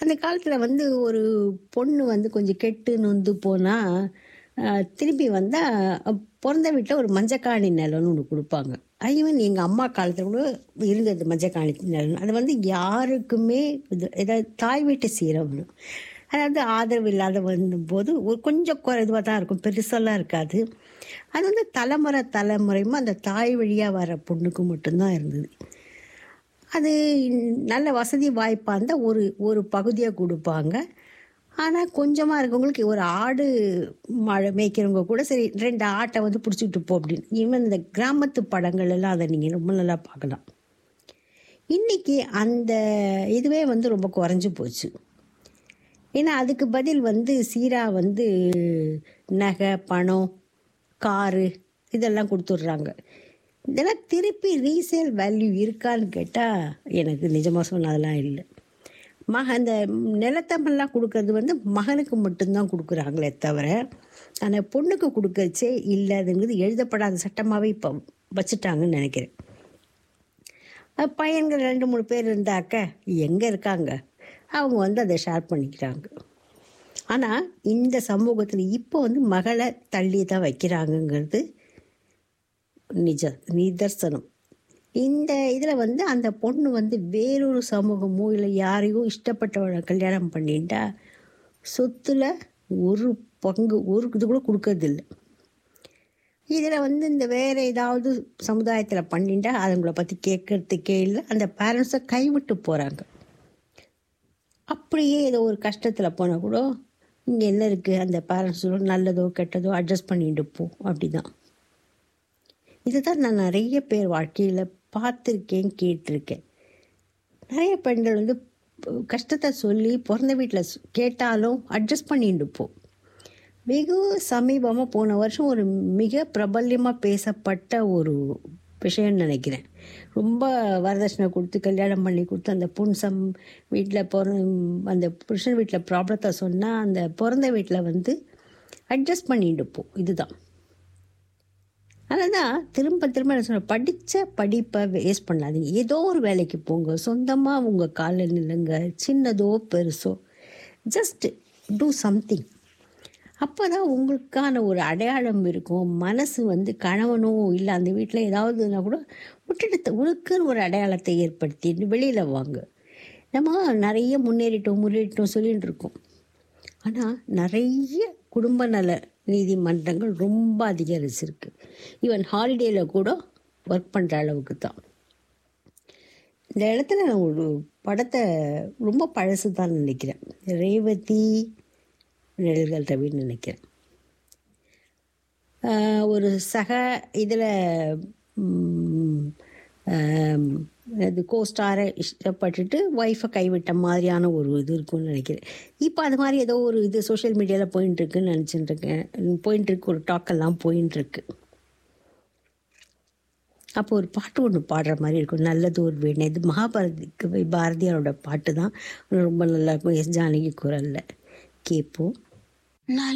அந்த காலத்தில் வந்து ஒரு பொண்ணு வந்து கொஞ்சம் கெட்டு நொந்து போனால் திரும்பி வந்தால் பிறந்த வீட்டில் ஒரு மஞ்சக்காணி நிலம்னு ஒன்று கொடுப்பாங்க ஈவன் எங்கள் அம்மா காலத்தில் கூட இருந்தது மஞ்சக்காணி நிலம் அது வந்து யாருக்குமே இது ஏதாவது தாய் வீட்டு சீரம்னு அதாவது ஆதரவு இல்லாத வரும்போது ஒரு கொஞ்சம் குறை இதுவாக தான் இருக்கும் பெருசெல்லாம் இருக்காது அது வந்து தலைமுறை தலைமுறையுமா அந்த தாய் வழியாக வர பொண்ணுக்கு மட்டும்தான் இருந்தது அது நல்ல வசதி வாய்ப்பாக இருந்தால் ஒரு ஒரு பகுதியாக கொடுப்பாங்க ஆனால் கொஞ்சமாக இருக்கவங்களுக்கு ஒரு ஆடு மழை மேய்க்கிறவங்க கூட சரி ரெண்டு ஆட்டை வந்து பிடிச்சிக்கிட்டு போ அப்படின்னு ஈவன் இந்த கிராமத்து படங்கள் எல்லாம் அதை நீங்கள் ரொம்ப நல்லா பார்க்கலாம் இன்றைக்கி அந்த இதுவே வந்து ரொம்ப குறைஞ்சி போச்சு ஏன்னா அதுக்கு பதில் வந்து சீரா வந்து நகை பணம் காரு இதெல்லாம் கொடுத்துட்றாங்க இதெல்லாம் திருப்பி ரீசேல் வேல்யூ இருக்கான்னு கேட்டால் எனக்கு நிஜமாக சொன்னதெல்லாம் இல்லை மக அந்த நிலத்தமெல்லாம் கொடுக்கறது வந்து மகனுக்கு மட்டும்தான் கொடுக்குறாங்களே தவிர ஆனால் பொண்ணுக்கு கொடுக்கறச்சே இல்லாதுங்கிறது எழுதப்படாத சட்டமாகவே இப்போ வச்சுட்டாங்கன்னு நினைக்கிறேன் அஹ் பையன்கள் ரெண்டு மூணு பேர் இருந்தாக்க எங்கே இருக்காங்க அவங்க வந்து அதை ஷேர் பண்ணிக்கிறாங்க ஆனால் இந்த சமூகத்தில் இப்போ வந்து மகளை தள்ளி தான் வைக்கிறாங்கங்கிறது நிஜ நிதர்சனம் இந்த இதில் வந்து அந்த பொண்ணு வந்து வேறொரு சமூகமோ இல்லை யாரையோ இஷ்டப்பட்டவளை கல்யாணம் பண்ணிட்டா சொத்துல ஒரு பங்கு ஒரு இது கூட கொடுக்கறதில்ல இதில் வந்து இந்த வேறு ஏதாவது சமுதாயத்தில் பண்ணிட்டா அதுங்களை பற்றி கேட்கறதுக்கே இல்லை அந்த பேரண்ட்ஸை கைவிட்டு போகிறாங்க அப்படியே ஏதோ ஒரு கஷ்டத்தில் போனால் கூட இங்கே என்ன இருக்குது அந்த பேரண்ட்ஸோட நல்லதோ கெட்டதோ அட்ஜஸ்ட் பண்ணிட்டு போ அப்படி தான் இதுதான் நான் நிறைய பேர் வாழ்க்கையில் பார்த்துருக்கேன் கேட்டிருக்கேன் நிறைய பெண்கள் வந்து கஷ்டத்தை சொல்லி பிறந்த வீட்டில் கேட்டாலும் அட்ஜஸ்ட் பண்ணிட்டு போ வெகு சமீபமாக போன வருஷம் ஒரு மிக பிரபல்யமாக பேசப்பட்ட ஒரு விஷயம்னு நினைக்கிறேன் ரொம்ப வரதட்சணை கொடுத்து கல்யாணம் பண்ணி கொடுத்து அந்த பொன் சம் வீட்டில் பிற அந்த புருஷன் வீட்டில் ப்ராப்ளத்தை சொன்னால் அந்த பிறந்த வீட்டில் வந்து அட்ஜஸ்ட் பண்ணிட்டு போ இதுதான் அதனால் திரும்ப திரும்ப என்ன சொல்ல படித்த படிப்பை வேஸ்ட் பண்ணாதீங்க ஏதோ ஒரு வேலைக்கு போங்க சொந்தமாக உங்கள் காலில் நில்லுங்க சின்னதோ பெருசோ ஜஸ்ட் டூ சம்திங் அப்போ தான் உங்களுக்கான ஒரு அடையாளம் இருக்கும் மனசு வந்து கணவனோ இல்லை அந்த வீட்டில் ஏதாவதுனா கூட விட்டுட்டு உனக்குன்னு ஒரு அடையாளத்தை ஏற்படுத்தி வெளியில் வாங்க நம்ம நிறைய முன்னேறிட்டோம் முன்னேறிட்டோம் சொல்லிட்டு இருக்கோம் ஆனால் நிறைய குடும்ப நல நீதிமன்றங்கள் ரொம்ப அதிகரிச்சிருக்கு ஈவன் ஹாலிடேயில் கூட ஒர்க் பண்ணுற அளவுக்கு தான் இந்த இடத்துல நான் ஒரு படத்தை ரொம்ப பழசு தான் நினைக்கிறேன் ரேவதி நிழல்கள் ரவின்னு நினைக்கிறேன் ஆஹ் ஒரு சக இதில் அது கோஸ்டாரை இஷ்டப்பட்டுட்டு ஒய்ஃபை கைவிட்ட மாதிரியான ஒரு இது இருக்கும்னு நினைக்கிறேன் இப்போ அது மாதிரி ஏதோ ஒரு இது சோஷியல் மீடியாவில் போயின்னு இருக்குன்னு நினச்சிட்டு இருக்கேன் போயின்னு இருக்கு ஒரு டாக்கெல்லாம் போயின்னு இருக்கு அப்போ ஒரு பாட்டு ஒன்று பாடுற மாதிரி இருக்கும் நல்லது ஒரு வீணை இது மகாபாரதிக்கு பாரதியாரோட பாட்டு தான் ரொம்ப நல்லா இருக்கும் எஸ் ஜானகி குரலில் கேட்போம்